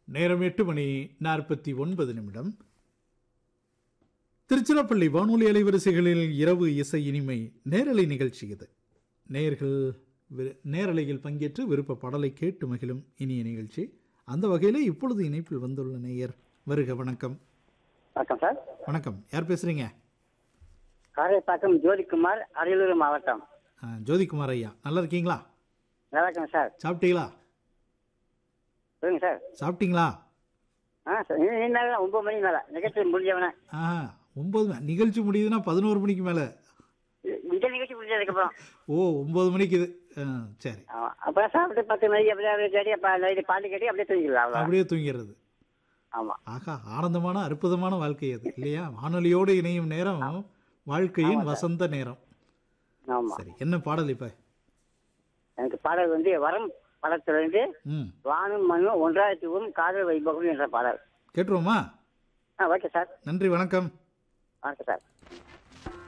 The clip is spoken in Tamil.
நேரம் எட்டு மணி நாற்பத்தி ஒன்பது நிமிடம் திருச்சிராப்பள்ளி வானொலி அலைவரிசைகளில் இரவு இசை இனிமை நேரலை நிகழ்ச்சி இது நேயர்கள் வி- நேரலையில் பங்கேற்று விருப்ப பாடலை கேட்டு மகிழும் இனிய நிகழ்ச்சி அந்த வகையில் இப்பொழுது இணைப்பில் வந்துள்ள நேயர் வருக வணக்கம் வணக்கம் சார் வணக்கம் யார் பேசுறீங்க காரைப்பாக்கம் ஜோதிக்குமார் அரியலூர் மாவட்டம் ஆ, ஜோதிகுமார் ஐயா நல்லா இருக்கீங்களா நல்லா இருக்கேன் சார் சாப்பிட்டீங்களா சொல்லுங்க சார் சாப்பிட்டீங்களா ஆ சார் இனி மேலே ஒன்பது மணி மேலே நிகழ்ச்சி முடிஞ்சவனே ஆ ஒம்பது மணி- நிகழ்ச்சி முடியுதுன்னா பதினோரு மணிக்கு மேலே இந்த நிகழ்ச்சி முடிஞ்சதுக்கப்புறம் ஓ ஒம்பது மணிக்கு இது ஆ, சரி ஆமாம் அப்புறம் சாப்பிட்டு பத்து மணிக்கு அப்படியே அப்படியே கேட்டி அப்போ நைட்டு பாட்டு கேட்டி அப்படியே தூங்கிடலாம் அவ்வளோ அப்படியே தூங்கிறது ஆமாம் ஆகா ஆனந்தமான அற்புதமான வாழ்க்கை அது இல்லையா வானொலியோடு இணையும் நேரம் வாழ்க்கையின் வசந்த நேரம் ஆமாம் சரி என்ன பாடல் இப்ப எனக்கு பாடல் வந்து வரம் படத்துலேருந்து ம் வானும் மண்ணும் ஒன்றாயிரத்தி ஊரும் காதல் வைபவம் என்ற பாடல் கேட்டுருவோமா ஆ ஓகே சார் நன்றி வணக்கம் வணக்கம் சார்